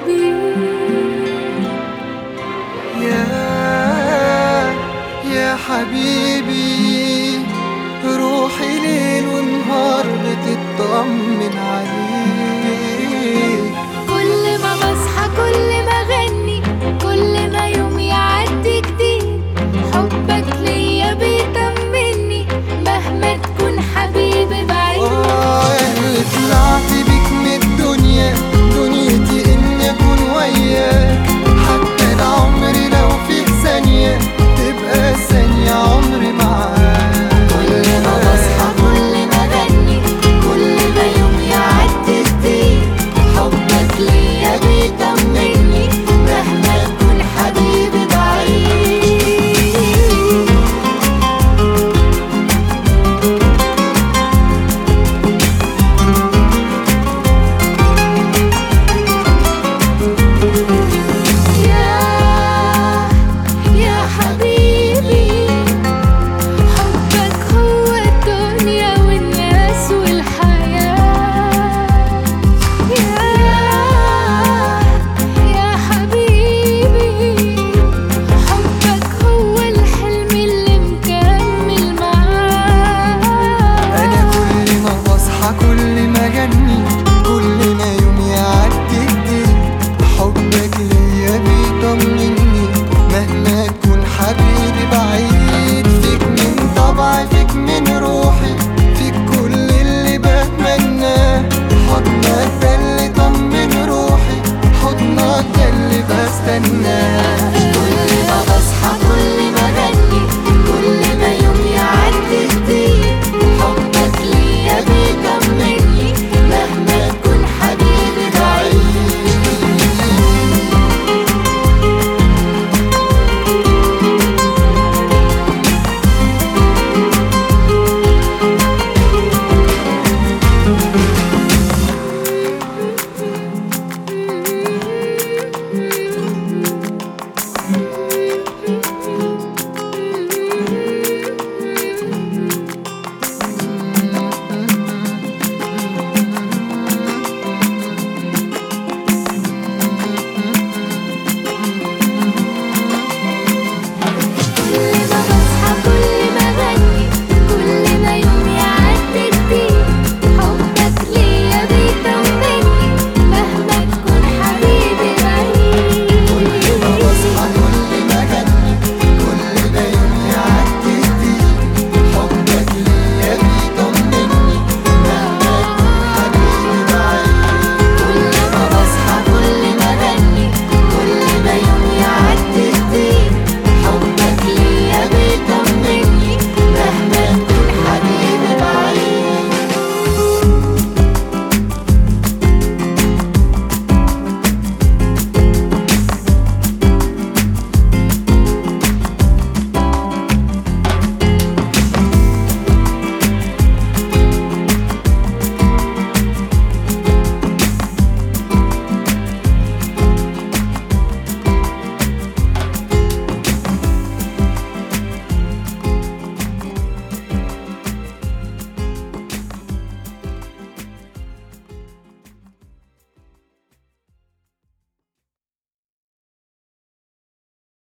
حبيبي يا يا حبيبي روحي ليل ونهار بتطمن عليك كل ما بصحى كل ما اغني كل ما يوم يعدي جديد حبك ليا بيطمني مهما تكون حبيبي بعيد آه اللي طلعت بيك من الدنيا دنيتي إني أكون وياك حتى العمر لو فيه ثانية تبقى ثانية عمري معاك كل ما بصحى كل ما اغني كل ما يوم يعدي جديد حبك ليا بيطمني مهما تكون حبيبي بعيد يا يا حبيبي حبك هو الدنيا والناس والحياة يا يا حبيبي حبك هو الحلم اللي مكمل معاك أنا كل ما بصحى كل ما أغني كل ما يوم يعدي جديد حبك ليا بيطمني مهما تكون حبيبي بعيد فيك من طبعي فيك من روحي فيك كل اللي بتمناه حضنك ده اللي طمن روحي حضنك ده اللي بستناه